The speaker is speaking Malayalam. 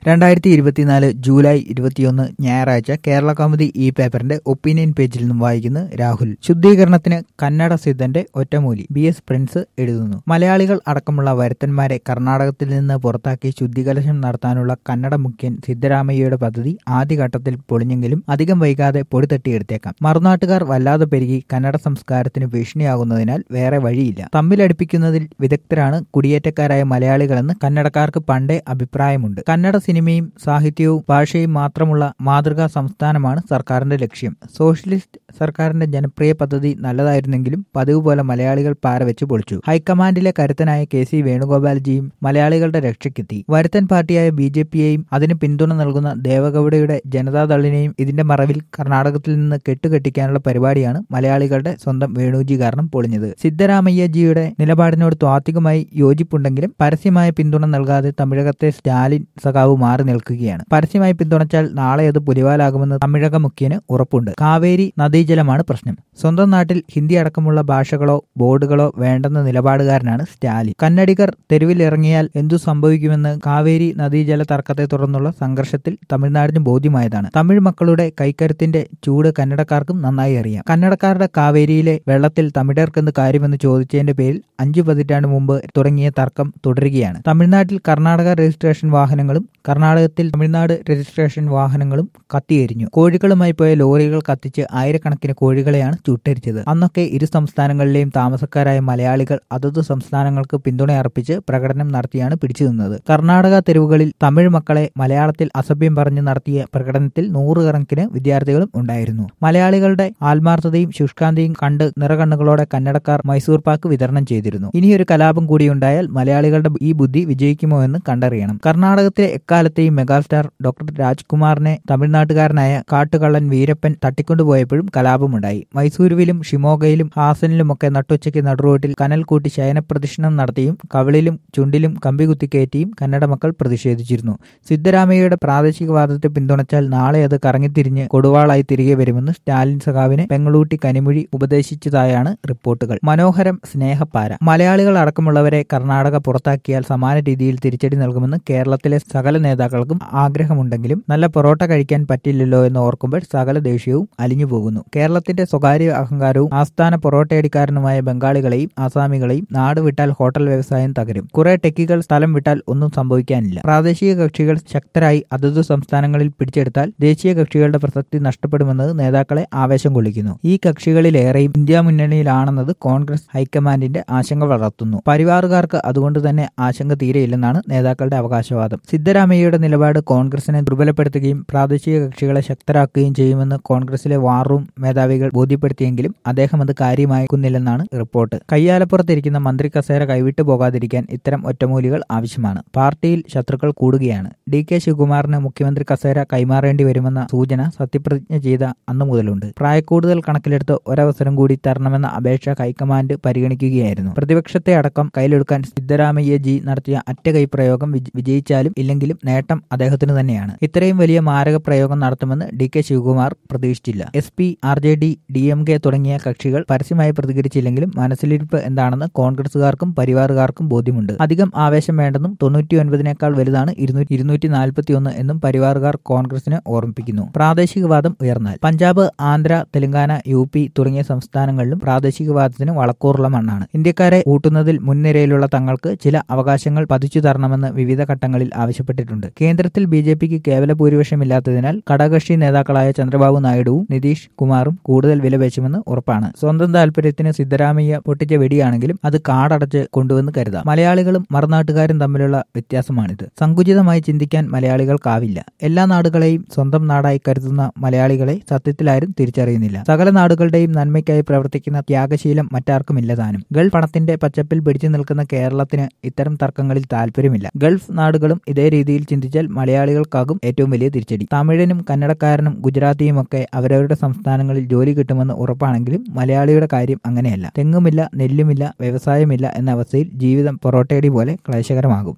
രണ്ടായിരത്തി ഇരുപത്തിനാല് ജൂലൈ ഇരുപത്തിയൊന്ന് ഞായറാഴ്ച കേരള കൗമുദി ഈ പേപ്പറിന്റെ ഒപ്പീനിയൻ പേജിൽ നിന്നും വായിക്കുന്നു രാഹുൽ ശുദ്ധീകരണത്തിന് കന്നഡ സിദ്ധന്റെ ഒറ്റമൂലി ബി എസ് പ്രിൻസ് എഴുതുന്നു മലയാളികൾ അടക്കമുള്ള വരുത്തന്മാരെ കർണാടകത്തിൽ നിന്ന് പുറത്താക്കി ശുദ്ധികലശം നടത്താനുള്ള കന്നഡ മുഖ്യൻ സിദ്ധരാമയ്യയുടെ പദ്ധതി ആദ്യഘട്ടത്തിൽ പൊളിഞ്ഞെങ്കിലും അധികം വൈകാതെ പൊടി തട്ടിയെടുത്തേക്കാം മറുനാട്ടുകാർ വല്ലാതെ പെരുകി കന്നഡ സംസ്കാരത്തിന് ഭീഷണിയാകുന്നതിനാൽ വേറെ വഴിയില്ല തമ്മിലടിപ്പിക്കുന്നതിൽ വിദഗ്ധരാണ് കുടിയേറ്റക്കാരായ മലയാളികളെന്ന് കന്നഡക്കാർക്ക് പണ്ടേ അഭിപ്രായമുണ്ട് കന്നഡ സിനിമയും സാഹിത്യവും ഭാഷയും മാത്രമുള്ള മാതൃകാ സംസ്ഥാനമാണ് സർക്കാരിന്റെ ലക്ഷ്യം സോഷ്യലിസ്റ്റ് സർക്കാരിന്റെ ജനപ്രിയ പദ്ധതി നല്ലതായിരുന്നെങ്കിലും പതിവ് പോലെ മലയാളികൾ പാരവെച്ച് പൊളിച്ചു ഹൈക്കമാൻഡിലെ കരുത്തനായ കെ സി വേണുഗോപാൽജിയും മലയാളികളുടെ രക്ഷയ്ക്കെത്തി വരുത്തൻ പാർട്ടിയായ ബി ജെ പിയെയും അതിന് പിന്തുണ നൽകുന്ന ദേവഗൌഡയുടെ ജനതാദളിനെയും ഇതിന്റെ മറവിൽ കർണാടകത്തിൽ നിന്ന് കെട്ടുകെട്ടിക്കാനുള്ള പരിപാടിയാണ് മലയാളികളുടെ സ്വന്തം വേണുജി കാരണം പൊളിഞ്ഞത് സിദ്ധരാമയ്യജിയുടെ നിലപാടിനോട് ത്വാത്വികമായി യോജിപ്പുണ്ടെങ്കിലും പരസ്യമായ പിന്തുണ നൽകാതെ തമിഴകത്തെ സ്റ്റാലിൻ സഖാവ് മാറി നിൽക്കുകയാണ് പരസ്യമായി പിന്തുണച്ചാൽ നാളെ അത് പുലിവാലാകുമെന്ന് തമിഴക മുഖ്യന് ഉറപ്പുണ്ട് കാവേരി നദീജലമാണ് പ്രശ്നം സ്വന്തം നാട്ടിൽ ഹിന്ദി അടക്കമുള്ള ഭാഷകളോ ബോർഡുകളോ വേണ്ടെന്ന നിലപാടുകാരനാണ് സ്റ്റാലിൻ കന്നഡികർ തെരുവിലിറങ്ങിയാൽ എന്തു സംഭവിക്കുമെന്ന് കാവേരി നദീജല തർക്കത്തെ തുടർന്നുള്ള സംഘർഷത്തിൽ തമിഴ്നാടിന് ബോധ്യമായതാണ് തമിഴ് മക്കളുടെ കൈക്കരുത്തിന്റെ ചൂട് കന്നഡക്കാർക്കും നന്നായി അറിയാം കന്നഡക്കാരുടെ കാവേരിയിലെ വെള്ളത്തിൽ തമിഴർക്കെന്ത് കാര്യമെന്ന് ചോദിച്ചതിന്റെ പേരിൽ അഞ്ചു പതിറ്റാണ്ട് മുമ്പ് തുടങ്ങിയ തർക്കം തുടരുകയാണ് തമിഴ്നാട്ടിൽ കർണാടക രജിസ്ട്രേഷൻ വാഹനങ്ങളും കർണാടകത്തിൽ തമിഴ്നാട് രജിസ്ട്രേഷൻ വാഹനങ്ങളും കത്തിയെരിഞ്ഞു കോഴികളുമായി പോയ ലോറികൾ കത്തിച്ച് ആയിരക്കണക്കിന് കോഴികളെയാണ് ചുട്ടരിച്ചത് അന്നൊക്കെ ഇരു സംസ്ഥാനങ്ങളിലെയും താമസക്കാരായ മലയാളികൾ അതത് സംസ്ഥാനങ്ങൾക്ക് പിന്തുണ അർപ്പിച്ച് പ്രകടനം നടത്തിയാണ് പിടിച്ചു നിന്നത് കർണാടക തെരുവുകളിൽ തമിഴ് മക്കളെ മലയാളത്തിൽ അസഭ്യം പറഞ്ഞ് നടത്തിയ പ്രകടനത്തിൽ നൂറുകണക്കിന് വിദ്യാർത്ഥികളും ഉണ്ടായിരുന്നു മലയാളികളുടെ ആത്മാർത്ഥതയും ശുഷ്കാന്തിയും കണ്ട് നിറകണ്ണുകളോടെ കന്നഡക്കാർ മൈസൂർ പാക്ക് വിതരണം ചെയ്തിരുന്നു ഇനിയൊരു കലാപം കൂടിയുണ്ടായാൽ മലയാളികളുടെ ഈ ബുദ്ധി വിജയിക്കുമോ എന്ന് കണ്ടറിയണം കർണാടകത്തിലെ എക്കാലത്തെയും മെഗാസ്റ്റാർ ഡോക്ടർ രാജ്കുമാറിനെ തമിഴ്നാട്ടുകാരനായ കാട്ടുകള്ളൻ വീരപ്പൻ തട്ടിക്കൊണ്ടുപോയപ്പോഴും കലാപമുണ്ടായി മൈസൂരുവിലും ഷിമോഗയിലും ഹാസനിലുമൊക്കെ നട്ടുച്ചയ്ക്ക് നടുറോട്ടിൽ കനൽ കൂട്ടി ശയനപ്രദക്ഷിണം നടത്തിയും കവിളിലും ചുണ്ടിലും കമ്പി കുത്തിക്കയറ്റിയും കന്നഡ മക്കൾ പ്രതിഷേധിച്ചിരുന്നു സിദ്ധരാമയ്യയുടെ പ്രാദേശികവാദത്തെ പിന്തുണച്ചാൽ നാളെ അത് കറങ്ങിത്തിരിഞ്ഞ് കൊടുവാളായി തിരികെ വരുമെന്ന് സ്റ്റാലിൻ സഖാവിനെ പെങ്ങളൂട്ടി കനിമൊഴി ഉപദേശിച്ചതായാണ് റിപ്പോർട്ടുകൾ മനോഹരം സ്നേഹപ്പാര മലയാളികൾ അടക്കമുള്ളവരെ കർണാടക പുറത്താക്കിയാൽ സമാന രീതിയിൽ തിരിച്ചടി നൽകുമെന്ന് കേരളത്തിലെ സകല നേതാക്കൾക്കും ആഗ്രഹമുണ്ടെങ്കിലും നല്ല പൊറോട്ട കഴിക്കാൻ പറ്റില്ലല്ലോ എന്ന് ഓർക്കുമ്പോൾ സകല ദേഷ്യവും അലിഞ്ഞു പോകുന്നു കേരളത്തിന്റെ സ്വകാര്യ അഹങ്കാരവും ആസ്ഥാന പൊറോട്ടയടിക്കാരനുമായ ബംഗാളികളെയും ആസാമികളെയും നാട് വിട്ടാൽ ഹോട്ടൽ വ്യവസായം തകരും കുറെ ടെക്കികൾ സ്ഥലം വിട്ടാൽ ഒന്നും സംഭവിക്കാനില്ല പ്രാദേശിക കക്ഷികൾ ശക്തരായി അതത് സംസ്ഥാനങ്ങളിൽ പിടിച്ചെടുത്താൽ ദേശീയ കക്ഷികളുടെ പ്രസക്തി നഷ്ടപ്പെടുമെന്നത് നേതാക്കളെ ആവേശം കൊള്ളിക്കുന്നു ഈ കക്ഷികളിലേറെയും ഇന്ത്യ മുന്നണിയിലാണെന്നത് കോൺഗ്രസ് ഹൈക്കമാൻഡിന്റെ ആശങ്ക വളർത്തുന്നു പരിവാറുകാർക്ക് അതുകൊണ്ട് തന്നെ ആശങ്ക തീരെയില്ലെന്നാണ് നേതാക്കളുടെ അവകാശവാദം സിദ്ധരാമയ്യയുടെ നിലപാട് കോൺഗ്രസിനെ ദുർബലപ്പെടുത്തുകയും പ്രാദേശിക കക്ഷികളെ ശക്തരാക്കുകയും ചെയ്യുമെന്ന് കോൺഗ്രസിലെ വാർ റൂം മേധാവികൾ ബോധ്യപ്പെടുത്തിയെങ്കിലും അദ്ദേഹം അത് കാര്യമാക്കുന്നില്ലെന്നാണ് റിപ്പോർട്ട് കയ്യാലപ്പുറത്തിരിക്കുന്ന മന്ത്രി കസേര കൈവിട്ടു പോകാതിരിക്കാൻ ഇത്തരം ഒറ്റമൂലികൾ ആവശ്യമാണ് പാർട്ടിയിൽ ശത്രുക്കൾ കൂടുകയാണ് ഡി കെ ശിവകുമാറിന് മുഖ്യമന്ത്രി കസേര കൈമാറേണ്ടി വരുമെന്ന സൂചന സത്യപ്രതിജ്ഞ ചെയ്ത അന്നു മുതലുണ്ട് പ്രായക്കൂടുതൽ കണക്കിലെടുത്ത് ഒരവസരം കൂടി തരണമെന്ന അപേക്ഷ ഹൈക്കമാൻഡ് പരിഗണിക്കുകയായിരുന്നു പ്രതിപക്ഷത്തെ അടക്കം കയ്യിലെടുക്കാൻ സിദ്ധരാമയ്യ ജി നടത്തിയ അറ്റകൈ പ്രയോഗം വിജയിച്ചാലും ഇല്ലെങ്കിലും നേട്ടം അദ്ദേഹത്തിന് തന്നെയാണ് ഇത്രയും വലിയ മാരക പ്രയോഗം നടത്തുമെന്ന് ഡി കെ ശിവകുമാർ പ്രതീക്ഷിച്ചില്ല S P R J D D M K തുടങ്ങിയ കക്ഷികൾ പരസ്യമായി പ്രതികരിച്ചില്ലെങ്കിലും മനസ്സിലിരിപ്പ് എന്താണെന്ന് കോൺഗ്രസുകാർക്കും പരിവാറുകാർക്കും ബോധ്യമുണ്ട് അധികം ആവേശം വേണ്ടെന്നും തൊണ്ണൂറ്റി ഒൻപതിനേക്കാൾ വലുതാണ് ഇരുന്നൂറ്റി നാൽപ്പത്തി ഒന്ന് എന്നും പരിവാറുകാർ കോൺഗ്രസിനെ ഓർമ്മിപ്പിക്കുന്നു പ്രാദേശികവാദം ഉയർന്നാൽ പഞ്ചാബ് ആന്ധ്ര തെലങ്കാന യു പി തുടങ്ങിയ സംസ്ഥാനങ്ങളിലും പ്രാദേശികവാദത്തിന് വളക്കൂറുള്ള മണ്ണാണ് ഇന്ത്യക്കാരെ കൂട്ടുന്നതിൽ മുൻനിരയിലുള്ള തങ്ങൾക്ക് ചില അവകാശങ്ങൾ പതിച്ചു തരണമെന്ന് വിവിധ ഘട്ടങ്ങളിൽ ആവശ്യപ്പെട്ടിട്ടുണ്ട് കേന്ദ്രത്തിൽ ബി ജെ പിക്ക് കേവല ഭൂരിപക്ഷമില്ലാത്തതിനാൽ ഘടകകക്ഷി നേതാക്കളായ ചന്ദ്രബാബു നായിഡുവും നിതീഷ് കുമാറും കൂടുതൽ വിലപേശുമെന്ന് ഉറപ്പാണ് സ്വന്തം താല്പര്യത്തിന് സിദ്ധരാമയ്യ പൊട്ടിച്ച വെടിയാണെങ്കിലും അത് കാടടച്ച് കൊണ്ടുവന്ന് കരുതാം മലയാളികളും മറുനാട്ടുകാരും തമ്മിലുള്ള വ്യത്യാസമാണിത് സങ്കുചിതമായി ചിന്തിക്കാൻ മലയാളികൾക്കാവില്ല എല്ലാ നാടുകളെയും സ്വന്തം നാടായി കരുതുന്ന മലയാളികളെ സത്യത്തിൽ ആരും തിരിച്ചറിയുന്നില്ല സകല നാടുകളുടെയും നന്മയ്ക്കായി പ്രവർത്തിക്കുന്ന ത്യാഗശീലം മറ്റാർക്കുമില്ല താനും ഗൾഫ് പണത്തിന്റെ പച്ചപ്പിൽ പിടിച്ചു നിൽക്കുന്ന കേരളത്തിന് ഇത്തരം തർക്കങ്ങളിൽ താല്പര്യമില്ല ഗൾഫ് നാടുകളും ഇതേ രീതിയിൽ ചിന്തിച്ചാൽ മലയാളികൾക്കാകും ഏറ്റവും വലിയ തിരിച്ചടി തമിഴനും കന്നഡക്കാരനും ഗുജറാത്തിയുമൊക്കെ അവരവരുടെ സംസ്ഥാനങ്ങളിൽ ജോലി കിട്ടുമെന്ന് ഉറപ്പാണെങ്കിലും മലയാളിയുടെ കാര്യം അങ്ങനെയല്ല തെങ്ങുമില്ല നെല്ലുമില്ല വ്യവസായമില്ല എന്ന അവസ്ഥയിൽ ജീവിതം പൊറോട്ടയടി പോലെ ക്ലേശകരമാകും